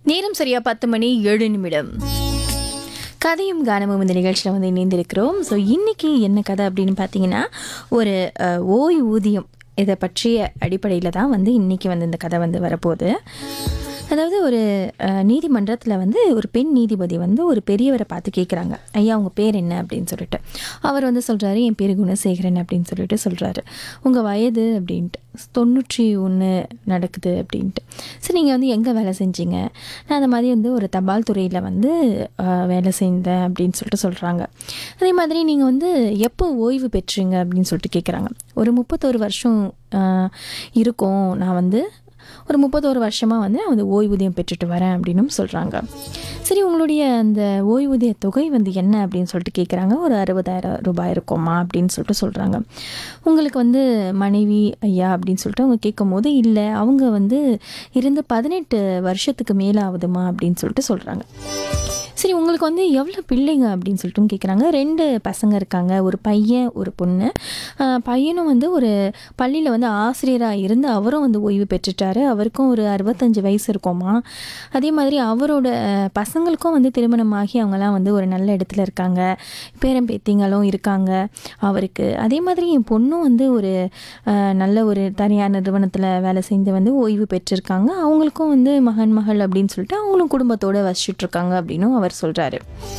நேரம் சரியா பத்து மணி ஏழு நிமிடம் கதையும் கானமும் இந்த நிகழ்ச்சியில் வந்து இணைந்திருக்கிறோம் ஸோ இன்னைக்கு என்ன கதை அப்படின்னு பார்த்தீங்கன்னா ஒரு அஹ், ஓய்வூதியம் இதை பற்றிய அடிப்படையில் தான் வந்து இன்னைக்கு வந்து இந்த கதை வந்து வரப்போகுது அதாவது ஒரு நீதிமன்றத்தில் வந்து ஒரு பெண் நீதிபதி வந்து ஒரு பெரியவரை பார்த்து கேட்குறாங்க ஐயா உங்கள் பேர் என்ன அப்படின்னு சொல்லிட்டு அவர் வந்து சொல்கிறாரு என் பேர் குணசேகரன் அப்படின்னு சொல்லிட்டு சொல்கிறாரு உங்கள் வயது அப்படின்ட்டு தொண்ணூற்றி ஒன்று நடக்குது அப்படின்ட்டு சரி நீங்கள் வந்து எங்கே வேலை செஞ்சீங்க நான் அந்த மாதிரி வந்து ஒரு தபால் துறையில் வந்து அஹ், வேலை செஞ்சேன் அப்படின்னு சொல்லிட்டு சொல்கிறாங்க அதே மாதிரி நீங்கள் வந்து எப்போ ஓய்வு பெற்றீங்க அப்படின்னு சொல்லிட்டு கேட்குறாங்க ஒரு முப்பத்தோரு வருஷம் அஹ், இருக்கும் நான் வந்து ஒரு முப்பத்தோரு வருஷமாக வந்து நான் வந்து ஓய்வூதியம் பெற்றுட்டு வரேன் அப்படின்னும் சொல்கிறாங்க சரி உங்களுடைய அந்த ஓய்வூதிய தொகை வந்து என்ன அப்படின்னு சொல்லிட்டு கேட்குறாங்க ஒரு அறுபதாயிரம் ரூபாய் இருக்குமா அப்படின்னு சொல்லிட்டு சொல்கிறாங்க உங்களுக்கு வந்து மனைவி ஐயா அப்படின்னு சொல்லிட்டு அவங்க கேட்கும் போது இல்லை அவங்க வந்து இருந்து பதினெட்டு வருஷத்துக்கு மேலே ஆகுதுமா அப்படின்னு சொல்லிட்டு சொல்கிறாங்க சரி உங்களுக்கு வந்து எவ்வளோ பிள்ளைங்க அப்படின்னு சொல்லிட்டு கேட்குறாங்க ரெண்டு பசங்க இருக்காங்க ஒரு பையன் ஒரு பொண்ணு ஆஹ் பையனும் வந்து ஒரு பள்ளியில் வந்து ஆசிரியராக இருந்து அவரும் வந்து ஓய்வு பெற்றுட்டாரு அவருக்கும் ஒரு அறுபத்தஞ்சு வயசு இருக்குமா அதே மாதிரி அவரோட அஹ், பசங்களுக்கும் வந்து திருமணமாகி அவங்கெல்லாம் வந்து ஒரு நல்ல இடத்துல இருக்காங்க பேரன் பேத்திங்களும் இருக்காங்க அவருக்கு அதே மாதிரி என் பொண்ணும் வந்து ஒரு அஹ், நல்ல ஒரு தனியார் நிறுவனத்தில் வேலை செஞ்சு வந்து ஓய்வு பெற்றிருக்காங்க அவங்களுக்கும் வந்து மகன் மகள் அப்படின்னு சொல்லிட்டு அவங்களும் குடும்பத்தோடு வசிச்சுட்டு இருக்காங்க அப்படின்னும் அவர் சொல்கிறாரு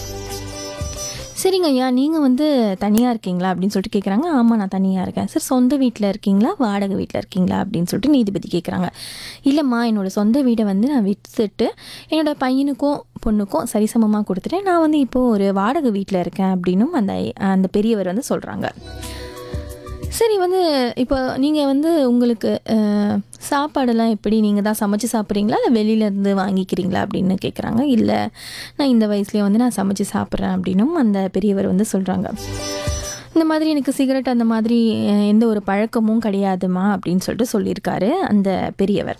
சரிங்க ஐயா நீங்கள் வந்து தனியாக இருக்கீங்களா அப்படின்னு சொல்லிட்டு கேட்குறாங்க ஆமாம் நான் தனியாக இருக்கேன் சார் சொந்த வீட்டில் இருக்கீங்களா வாடகை வீட்டில் இருக்கீங்களா அப்படின்னு சொல்லிட்டு நீதிபதி கேட்குறாங்க இல்லைம்மா என்னோட சொந்த வீடை வந்து நான் விற்றுட்டு என்னோட பையனுக்கும் பொண்ணுக்கும் சரிசமமாக கொடுத்துட்டேன் நான் வந்து இப்போது ஒரு வாடகை வீட்டில் இருக்கேன் அப்படின்னும் அந்த அந்த பெரியவர் வந்து சொல்கிறாங்க சரி வந்து இப்போ நீங்கள் வந்து உங்களுக்கு அஹ், சாப்பாடெல்லாம் எப்படி நீங்கள் தான் சமைச்சு சாப்பிட்றீங்களா இல்லை வெளியிலேருந்து வாங்கிக்கிறீங்களா அப்படின்னு கேட்குறாங்க இல்லை நான் இந்த வயசுலேயே வந்து நான் சமைச்சு சாப்பிட்றேன் அப்படின்னும் அந்த பெரியவர் வந்து சொல்கிறாங்க இந்த மாதிரி எனக்கு சிகரெட் அந்த மாதிரி அஹ், எந்த ஒரு பழக்கமும் கிடையாதுமா அப்படின்னு சொல்லிட்டு சொல்லியிருக்காரு அந்த பெரியவர்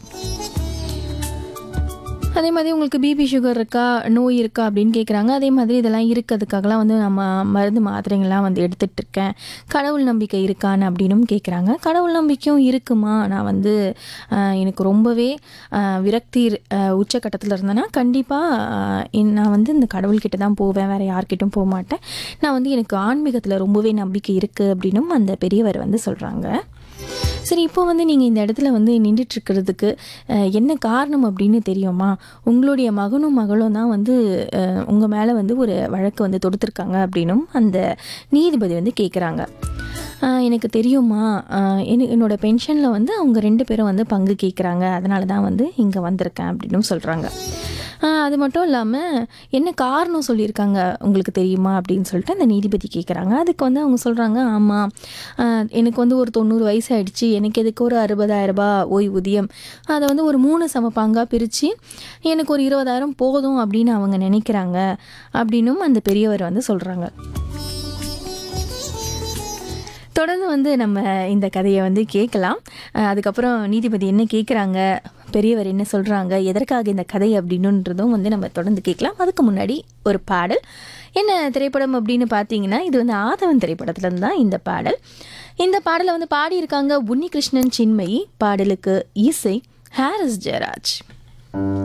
அதே மாதிரி உங்களுக்கு பிபி சுகர் இருக்கா நோய் இருக்கா அப்படின்னு கேட்குறாங்க அதே மாதிரி இதெல்லாம் இருக்கிறதுக்காகலாம் வந்து நம்ம மருந்து மாத்திரைகள்லாம் வந்து எடுத்துகிட்டு இருக்கேன் கடவுள் நம்பிக்கை இருக்கான்னு அப்படின்னும் கேட்குறாங்க கடவுள் நம்பிக்கையும் இருக்குமா நான் வந்து ஆஹ், எனக்கு ரொம்பவே ஆஹ், விரக்தி ஆஹ், உச்சக்கட்டத்தில் இருந்தேன்னா கண்டிப்பாக நான் வந்து இந்த கடவுள்கிட்ட தான் போவேன் வேறு யார்கிட்டும் போக மாட்டேன் நான் வந்து எனக்கு ஆன்மீகத்தில் ரொம்பவே நம்பிக்கை இருக்குது அப்படின்னும் அந்த பெரியவர் வந்து சொல்கிறாங்க சரி இப்போ வந்து நீங்கள் இந்த இடத்துல வந்து நின்றுட்டு இருக்கிறதுக்கு அஹ், என்ன காரணம் அப்படின்னு தெரியுமா உங்களுடைய மகனும் மகளும் தான் வந்து உங்கள் மேலே வந்து ஒரு வழக்கு வந்து தொடுத்துருக்காங்க அப்படின்னும் அந்த நீதிபதி வந்து கேட்குறாங்க எனக்கு தெரியுமா அஹ், எனக்கு என்னோட பென்ஷனில் வந்து அவங்க ரெண்டு பேரும் வந்து பங்கு கேட்குறாங்க அதனால தான் வந்து இங்கே வந்திருக்கேன் அப்படின்னும் சொல்கிறாங்க அது மட்டும் இல்லாமல் என்ன காரணம் சொல்லியிருக்காங்க உங்களுக்கு தெரியுமா அப்படின்னு சொல்லிட்டு அந்த நீதிபதி கேட்குறாங்க அதுக்கு வந்து அவங்க சொல்கிறாங்க ஆமாம் எனக்கு வந்து ஒரு தொண்ணூறு வயசு ஆயிடுச்சு எனக்கு எதுக்கு ஒரு அறுபதாயிரம் ரூபாய் ஓய்வூதியம் அதை வந்து ஒரு மூணு சம பங்காக பிரித்து எனக்கு ஒரு இருபதாயிரம் போதும் அப்படின்னு அவங்க நினைக்கிறாங்க அப்படின்னும் அந்த பெரியவர் வந்து சொல்கிறாங்க தொடர்ந்து வந்து நம்ம இந்த கதையை வந்து கேட்கலாம் அஹ் அதுக்கப்புறம் நீதிபதி என்ன கேட்குறாங்க பெரியவர் என்ன சொல்கிறாங்க எதற்காக இந்த கதை அப்படின்னுன்றதும் வந்து நம்ம தொடர்ந்து கேட்கலாம் அதுக்கு முன்னாடி ஒரு பாடல் என்ன திரைப்படம் அப்படின்னு பார்த்தீங்கன்னா இது வந்து ஆதவன் திரைப்படத்துலேருந்து தான் இந்த பாடல் இந்த பாடலை வந்து பாடியிருக்காங்க உன்னிகிருஷ்ணன் சின்மயி பாடலுக்கு இசை ஹாரிஸ் ஜெயராஜ்